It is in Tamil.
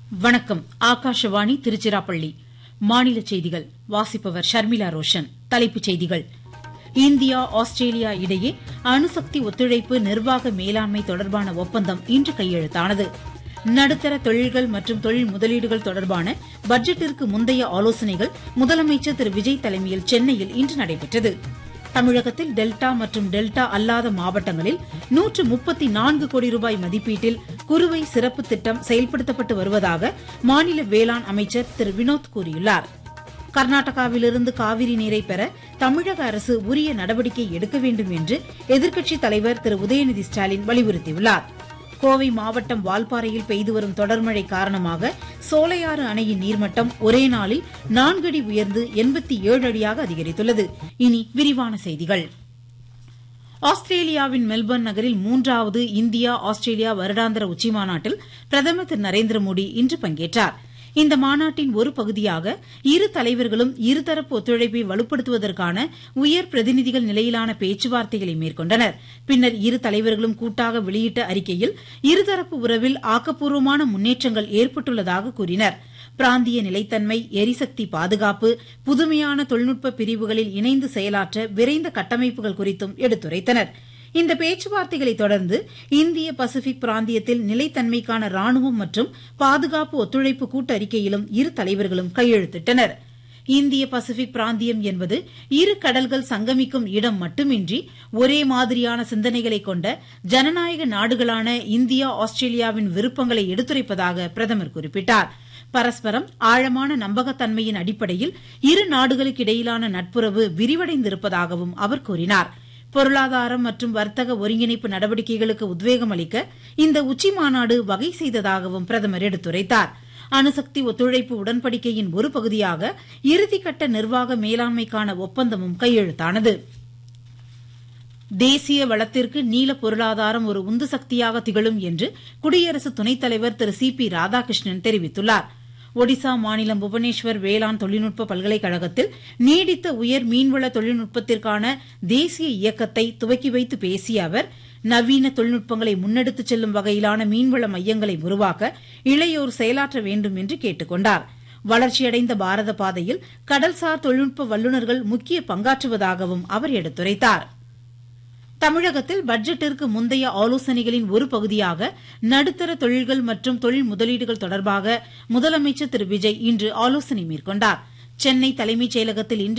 வணக்கம் ஆகாஷவாணி திருச்சிராப்பள்ளி மாநில செய்திகள் வாசிப்பவர் ஷர்மிளா ரோஷன் தலைப்புச் செய்திகள் இந்தியா ஆஸ்திரேலியா இடையே அணுசக்தி ஒத்துழைப்பு நிர்வாக மேலாண்மை தொடர்பான ஒப்பந்தம் இன்று கையெழுத்தானது நடுத்தர தொழில்கள் மற்றும் தொழில் முதலீடுகள் தொடர்பான பட்ஜெட்டிற்கு முந்தைய ஆலோசனைகள் முதலமைச்சர் திரு விஜய் தலைமையில் சென்னையில் இன்று நடைபெற்றது தமிழகத்தில் டெல்டா மற்றும் டெல்டா அல்லாத மாவட்டங்களில் நூற்று முப்பத்தி நான்கு கோடி ரூபாய் மதிப்பீட்டில் குறுவை சிறப்பு திட்டம் செயல்படுத்தப்பட்டு வருவதாக மாநில வேளாண் அமைச்சர் திரு வினோத் கூறியுள்ளார் கர்நாடகாவிலிருந்து காவிரி நீரை பெற தமிழக அரசு உரிய நடவடிக்கை எடுக்க வேண்டும் என்று எதிர்க்கட்சித் தலைவர் திரு உதயநிதி ஸ்டாலின் வலியுறுத்தியுள்ளார் கோவை மாவட்டம் வால்பாறையில் பெய்து வரும் தொடர்மழை காரணமாக சோலையாறு அணையின் நீர்மட்டம் ஒரே நாளில் நான்கு அடி உயர்ந்து எண்பத்தி ஏழு அடியாக அதிகரித்துள்ளது இனி விரிவான செய்திகள் ஆஸ்திரேலியாவின் மெல்பர்ன் நகரில் மூன்றாவது இந்தியா ஆஸ்திரேலியா வருடாந்திர உச்சிமாநாட்டில் பிரதமர் திரு நரேந்திர மோடி இன்று பங்கேற்றார் இந்த மாநாட்டின் ஒரு பகுதியாக இரு தலைவர்களும் இருதரப்பு ஒத்துழைப்பை வலுப்படுத்துவதற்கான உயர் பிரதிநிதிகள் நிலையிலான பேச்சுவார்த்தைகளை மேற்கொண்டனர் பின்னர் இரு தலைவர்களும் கூட்டாக வெளியிட்ட அறிக்கையில் இருதரப்பு உறவில் ஆக்கப்பூர்வமான முன்னேற்றங்கள் ஏற்பட்டுள்ளதாக கூறினர் பிராந்திய நிலைத்தன்மை எரிசக்தி பாதுகாப்பு புதுமையான தொழில்நுட்ப பிரிவுகளில் இணைந்து செயலாற்ற விரைந்த கட்டமைப்புகள் குறித்தும் எடுத்துரைத்தனா் இந்த பேச்சுவார்த்தைகளை தொடர்ந்து இந்திய பசிபிக் பிராந்தியத்தில் நிலைத்தன்மைக்கான ராணுவம் மற்றும் பாதுகாப்பு ஒத்துழைப்பு கூட்டறிக்கையிலும் இரு தலைவர்களும் கையெழுத்திட்டனர் இந்திய பசிபிக் பிராந்தியம் என்பது இரு கடல்கள் சங்கமிக்கும் இடம் மட்டுமின்றி ஒரே மாதிரியான சிந்தனைகளை கொண்ட ஜனநாயக நாடுகளான இந்தியா ஆஸ்திரேலியாவின் விருப்பங்களை எடுத்துரைப்பதாக பிரதமர் குறிப்பிட்டார் பரஸ்பரம் ஆழமான நம்பகத்தன்மையின் அடிப்படையில் இரு நாடுகளுக்கு இடையிலான நட்புறவு விரிவடைந்திருப்பதாகவும் அவர் கூறினாா் பொருளாதாரம் மற்றும் வர்த்தக ஒருங்கிணைப்பு நடவடிக்கைகளுக்கு உத்வேகம் அளிக்க இந்த உச்சிமாநாடு வகை செய்ததாகவும் பிரதமர் எடுத்துரைத்தார் அணுசக்தி ஒத்துழைப்பு உடன்படிக்கையின் ஒரு பகுதியாக இறுதிக்கட்ட நிர்வாக மேலாண்மைக்கான ஒப்பந்தமும் கையெழுத்தானது தேசிய வளத்திற்கு நீல பொருளாதாரம் ஒரு உந்து சக்தியாக திகழும் என்று குடியரசு துணைத் தலைவர் திரு சி பி ராதாகிருஷ்ணன் தெரிவித்துள்ளாா் ஒடிசா மாநிலம் புவனேஸ்வர் வேளாண் தொழில்நுட்ப பல்கலைக்கழகத்தில் நீடித்த உயர் மீன்வள தொழில்நுட்பத்திற்கான தேசிய இயக்கத்தை துவக்கி வைத்து பேசிய அவர் நவீன தொழில்நுட்பங்களை முன்னெடுத்துச் செல்லும் வகையிலான மீன்வள மையங்களை உருவாக்க இளையோர் செயலாற்ற வேண்டும் என்று கேட்டுக் கொண்டார் வளர்ச்சியடைந்த பாரத பாதையில் கடல்சார் தொழில்நுட்ப வல்லுநர்கள் முக்கிய பங்காற்றுவதாகவும் அவர் எடுத்துரைத்தாா் தமிழகத்தில் பட்ஜெட்டிற்கு முந்தைய ஆலோசனைகளின் ஒரு பகுதியாக நடுத்தர தொழில்கள் மற்றும் தொழில் முதலீடுகள் தொடர்பாக முதலமைச்சர் திரு விஜய் இன்று ஆலோசனை மேற்கொண்டார் சென்னை தலைமைச் செயலகத்தில் இன்று